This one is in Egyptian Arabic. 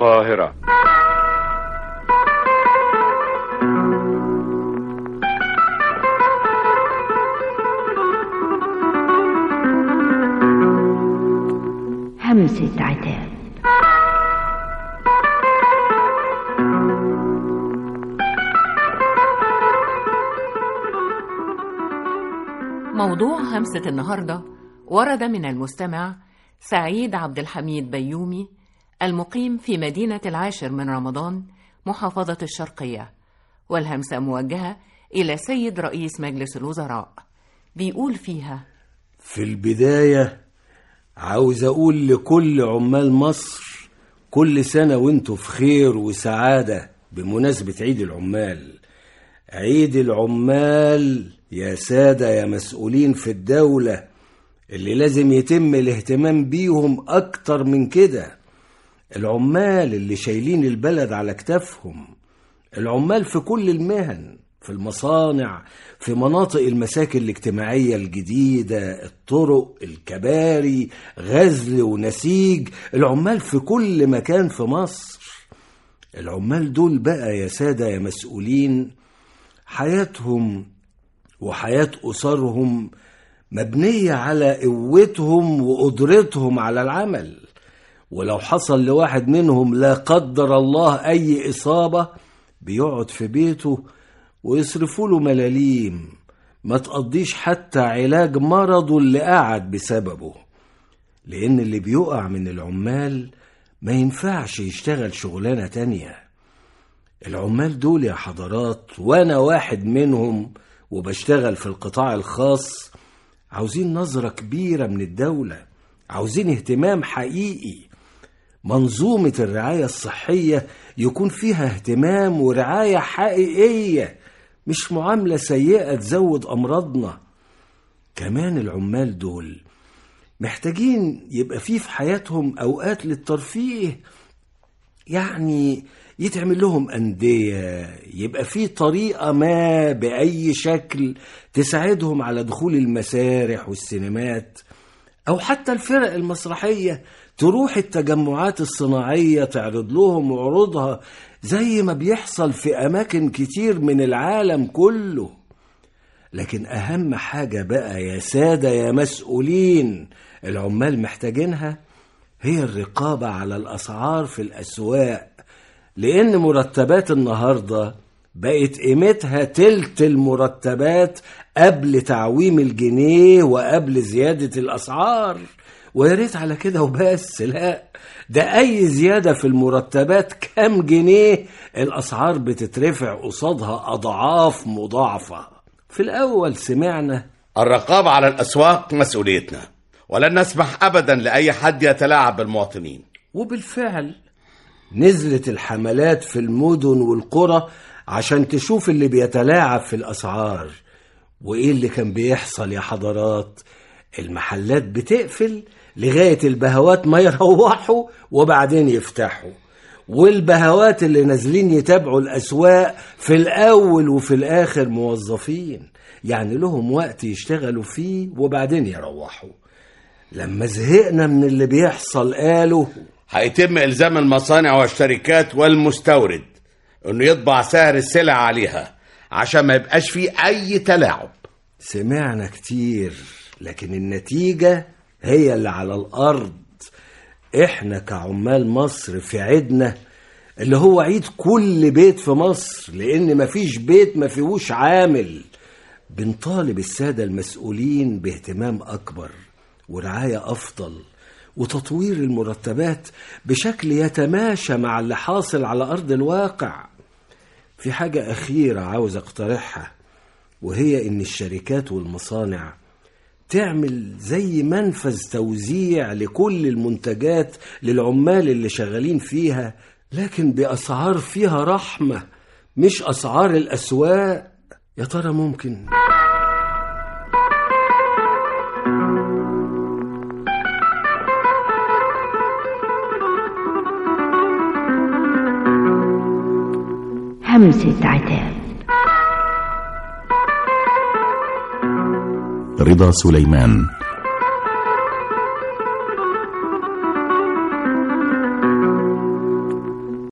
القاهرة همسة عتاب موضوع همسة النهاردة ورد من المستمع سعيد عبد الحميد بيومي المقيم في مدينة العاشر من رمضان محافظة الشرقية والهمسة موجهة إلى سيد رئيس مجلس الوزراء بيقول فيها في البداية عاوز أقول لكل عمال مصر كل سنة وانتوا في خير وسعادة بمناسبة عيد العمال عيد العمال يا سادة يا مسؤولين في الدولة اللي لازم يتم الاهتمام بيهم أكتر من كده العمال اللي شايلين البلد على كتافهم العمال في كل المهن في المصانع في مناطق المساكن الاجتماعية الجديدة الطرق الكباري غزل ونسيج العمال في كل مكان في مصر العمال دول بقى يا سادة يا مسؤولين حياتهم وحياة أسرهم مبنية على قوتهم وقدرتهم على العمل ولو حصل لواحد منهم لا قدر الله أي إصابة بيقعد في بيته ويصرفوا له ملاليم ما تقضيش حتى علاج مرضه اللي قعد بسببه لأن اللي بيقع من العمال ما ينفعش يشتغل شغلانة تانية العمال دول يا حضرات وأنا واحد منهم وبشتغل في القطاع الخاص عاوزين نظرة كبيرة من الدولة عاوزين اهتمام حقيقي منظومة الرعاية الصحية يكون فيها اهتمام ورعاية حقيقية مش معاملة سيئة تزود أمراضنا كمان العمال دول محتاجين يبقى فيه في حياتهم أوقات للترفيه يعني يتعمل لهم أندية يبقى في طريقة ما بأي شكل تساعدهم على دخول المسارح والسينمات أو حتى الفرق المسرحية تروح التجمعات الصناعية تعرض لهم عروضها زي ما بيحصل في أماكن كتير من العالم كله لكن أهم حاجة بقى يا سادة يا مسؤولين العمال محتاجينها هي الرقابة على الأسعار في الأسواق لأن مرتبات النهاردة بقت قيمتها تلت المرتبات قبل تعويم الجنيه وقبل زيادة الأسعار ويا ريت على كده وبس لا ده أي زيادة في المرتبات كام جنيه الأسعار بتترفع قصادها أضعاف مضاعفة في الأول سمعنا الرقابة على الأسواق مسؤوليتنا ولن نسمح أبدا لأي حد يتلاعب بالمواطنين وبالفعل نزلت الحملات في المدن والقرى عشان تشوف اللي بيتلاعب في الأسعار وإيه اللي كان بيحصل يا حضرات المحلات بتقفل لغاية البهوات ما يروحوا وبعدين يفتحوا والبهوات اللي نازلين يتابعوا الأسواق في الأول وفي الآخر موظفين يعني لهم وقت يشتغلوا فيه وبعدين يروحوا لما زهقنا من اللي بيحصل قالوا هيتم إلزام المصانع والشركات والمستورد إنه يطبع سعر السلع عليها عشان ما يبقاش فيه أي تلاعب سمعنا كتير لكن النتيجة هي اللي على الأرض إحنا كعمال مصر في عيدنا اللي هو عيد كل بيت في مصر لأن مفيش بيت ما فيهوش عامل بنطالب السادة المسؤولين باهتمام أكبر ورعاية أفضل وتطوير المرتبات بشكل يتماشى مع اللي حاصل على أرض الواقع في حاجة أخيرة عاوز أقترحها وهي إن الشركات والمصانع تعمل زي منفذ توزيع لكل المنتجات للعمال اللي شغالين فيها لكن بأسعار فيها رحمة مش أسعار الأسواق يا ترى ممكن همسة عتاب رضا سليمان